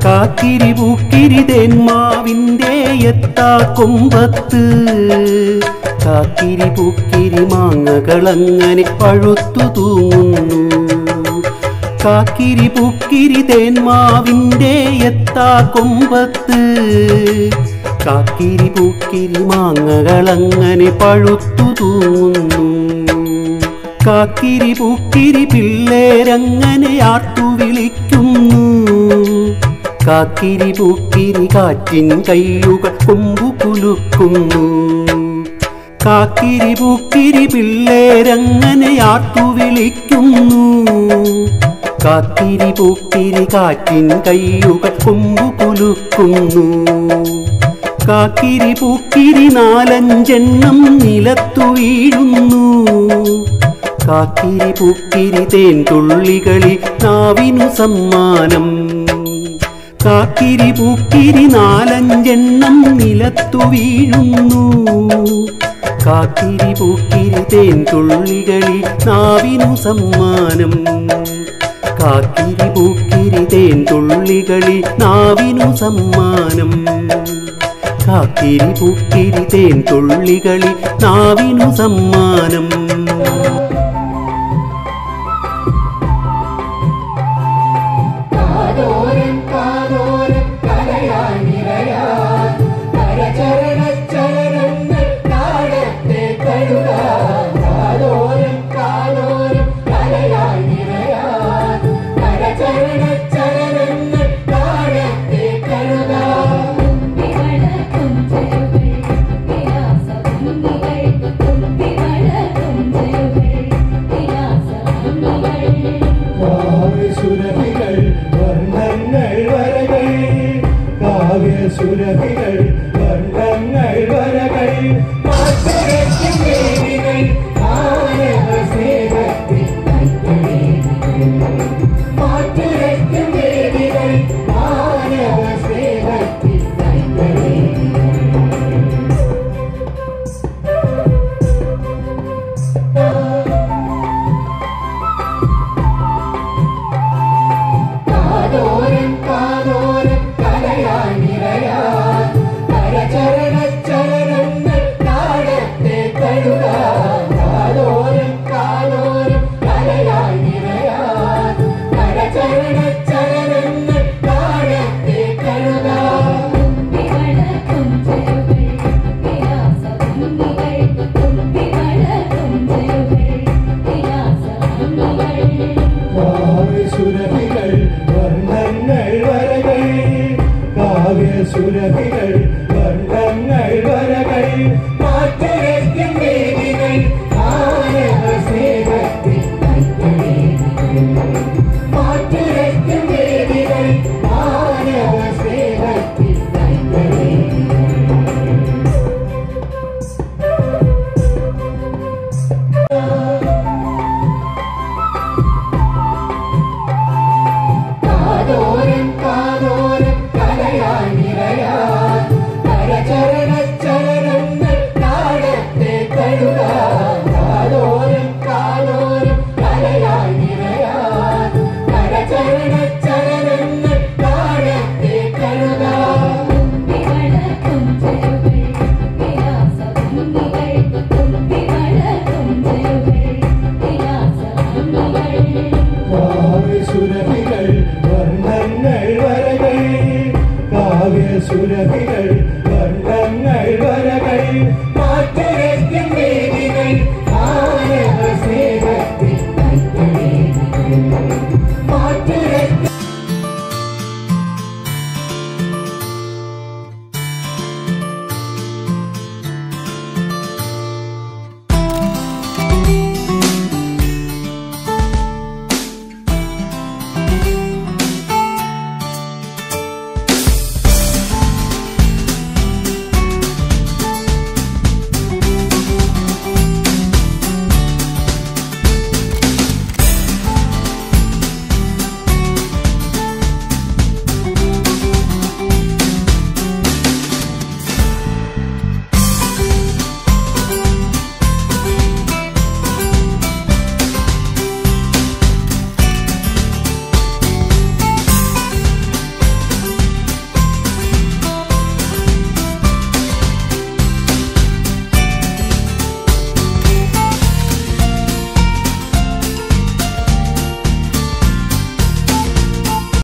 കാക്കിരി പൂക്കിരി തേന്മാവിൻ്റെ എത്താ കൊമ്പത്ത് കാക്കിരി പൂക്കിരി മാങ്ങകളങ്ങനെ പഴുത്തു തൂങ്ങുന്നു കാക്കിരി പൂക്കിരി തേന്മാവിൻ്റെ എത്താ കൊമ്പത്ത് കാക്കിരി പൂക്കിരി മാങ്ങകളങ്ങനെ പഴുത്തു തൂങ്ങുന്നു കാക്കിരി പൂക്കിരി പിള്ളേരങ്ങനെ ആർത്തു വിളിക്കുന്നു കാക്കിരി പൂക്കിരി കാറ്റിൻ കയ്യുകൾ കൊമ്പു കുലുക്കുന്നു കാക്കിരി പൂക്കിരി പിള്ളേരങ്ങനെ ആർത്തു വിളിക്കുന്നു കാക്കിരി പൂക്കിരി കാറ്റിൻ കയ്യുകൾ കൊമ്പു കുലുക്കുന്നു കാക്കിരി പൂക്കിരി നാലഞ്ചെണ്ണം നിലത്തു വീഴുന്നു കാക്കിരി പൂക്കിരി തേൻ തുള്ളികളി നാവിനു സമ്മാനം കാക്കിരി പൂക്കിരി നാലഞ്ചെണ്ണം നിലത്തു വീഴുന്നു കാക്കിരി പൂക്കിരി തേൻ തുള്ളികളി നാവിനു സമ്മാനം കാക്കിരി പൂക്കിരി തേൻ തുള്ളികളി നാവിനു സമ്മാനം കാക്കിരി പൂക്കിരി തേൻ തുള്ളികളി നാവിനു സമ്മാനം കാതോരം കാതോരം കലയായി നിറയാൻ കരചരണച്ചരണങ്ങൾ താഴത്തെ കഴുകാൻ കാതോരം കാതോരം കലയായി നിറയാൻ കരചരണച്ചരണങ്ങൾ താഴത്തെ കഴുകാൻ കാവ്യസുരഭികൾ വർണ്ണങ്ങൾ വരകൾ കാവ്യസുരഭികൾ വർണ്ണങ്ങൾ വരകൾ മാറ്റുരയ്ക്കും വേദികൾ മാനവ സ്നേഹത്തിൻ മാറ്റുരയ്ക്കും വേദികൾ മാനവ സ്നേഹത്തിൻ കാതോരം കാതോരം കലയായി നിറയാൻ കരചരണച്ചരണങ്ങൾ താഴത്തെ കഴുകാൻ കാതോരം കാതോരം കലയായി നിറയാൻ കരചരണച്ചരണങ്ങൾ താഴത്തെ കഴുകാൻ കാവ്യസുരഭികൾ വർണ്ണങ്ങൾ വരകൾ കാവ്യസുരഭികൾ വർണ്ണങ്ങൾ വരകൾ മാറ്റുരയ്ക്കും വേദികൾ മാനവ സ്നേഹത്തിൻ മാറ്റുരയ്ക്കും വേദികൾ മാനവ സ്നേഹത്തിൻ കാതോരം കാതോരം കലയായി നിറയാൻ കരചരണച്ചരണങ്ങൾ താഴത്തെ കഴുകാൻ കാതോരം കാതോരം കലയായി നിറയാൻ കരചരണച്ചരണങ്ങൾ താഴത്തെ കഴുകാൻ കാവ്യസുരഭികൾ വർണ്ണങ്ങൾ വരകൾ കാവ്യസുരഭികൾ വർണ്ണങ്ങൾ വരകൾ